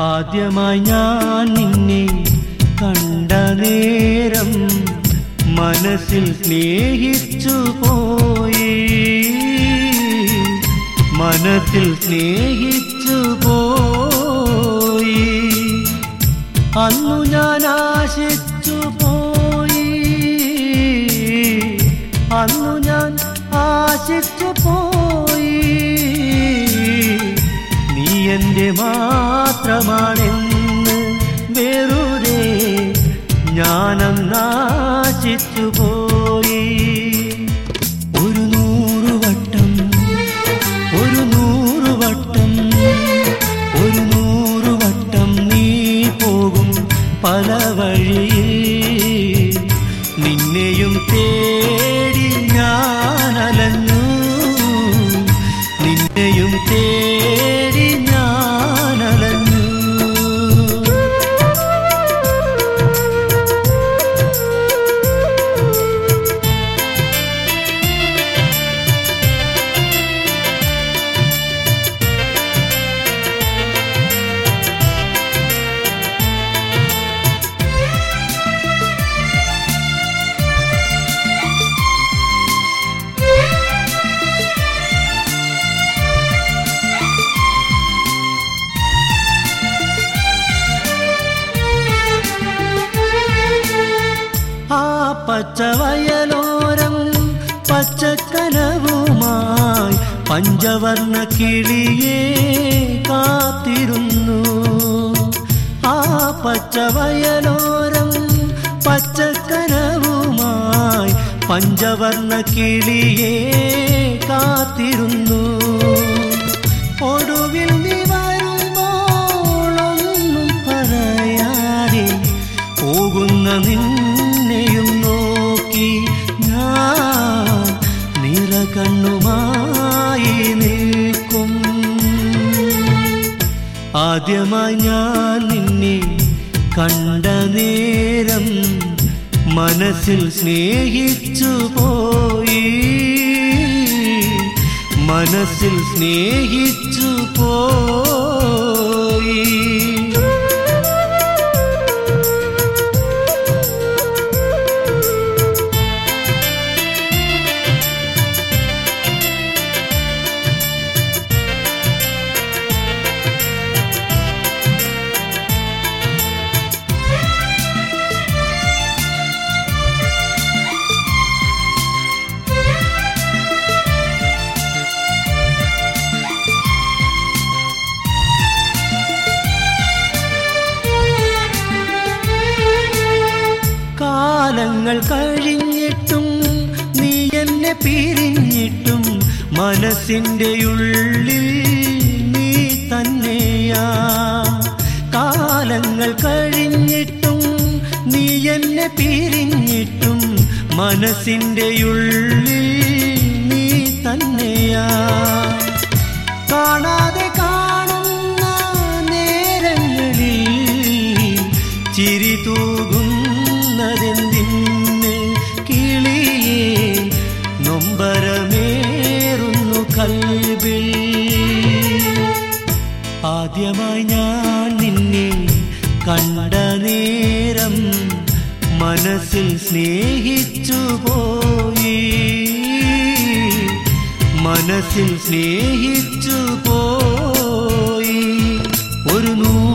ആദ്യമായി ഞാൻ നിന്നെ കണ്ട നേരം മനസ്സിൽ സ്നേഹിച്ചു പോയി മനസ്സിൽ സ്നേഹിച്ചു പോയി അന്നു ഞാൻ ആശിച്ചു പോയി അന്നു ഞാൻ ആശിച്ചു പോയി നീ എൻ്റെ മാത്രമാണെന്ന് വെറുതെ ഞാനന്നാശിച്ചു പോയി ഒരു നൂറു വട്ടം ഒരു നൂറു വട്ടം ഒരു നൂറു വട്ടം നീ പോകും പല വഴിയിൽ നിന്നെയും തേടി ഞാൻ അലഞ്ഞു നിന്നെയും തേടി ഞാൻ അലഞ്ഞു ആ പച്ചവയലോരം പച്ചക്കനവുമായി പഞ്ചവർണ്ണ കിളിയെ കാത്തിരുന്നു ആ പച്ചവയലോരം പച്ചക്കനവുമായി പഞ്ചവർണ്ണ കിളിയെ കാത്തിരുന്നു ഒടുവിൽ നീ വരുമ്പോളൊന്നും പറയാതെ പോകുന്ന നിന്നെയും നോക്കി ഞാൻ നിറകണ്ണുമായി നിൽക്കും ആദ്യമായി ഞാൻ നിന്നെ കണ്ട നേരം മനസ്സിൽ സ്നേഹിച്ചു പോയി മനസ്സിൽ സ്നേഹിച്ചു പോയി കാലങ്ങൾ കഴിഞ്ഞിട്ടും നീ എന്നെ പിരിഞ്ഞിട്ടും മനസ്സിൻ്റെ ഉള്ളിൽ നീ തന്നെയാ കാലങ്ങൾ കഴിഞ്ഞിട്ടും നീ എന്നെ പിരിഞ്ഞിട്ടും മനസ്സിൻ്റെ ഉള്ളിൽ നീ തന്നെയാ കാണാതെ കാണുന്ന നേരങ്ങളിൽ ചിരി തൂകുന്നതെന്തിന് കിളിയെ നൊമ്പരമേറുന്നു കൽവിൽ ആദ്യമായി ഞാൻ നിന്നെ കണ്ട നേരം മനസ്സിൽ സ്നേഹിച്ചു പോയി മനസ്സിൽ സ്നേഹിച്ചു പോയി ഒരു നൂ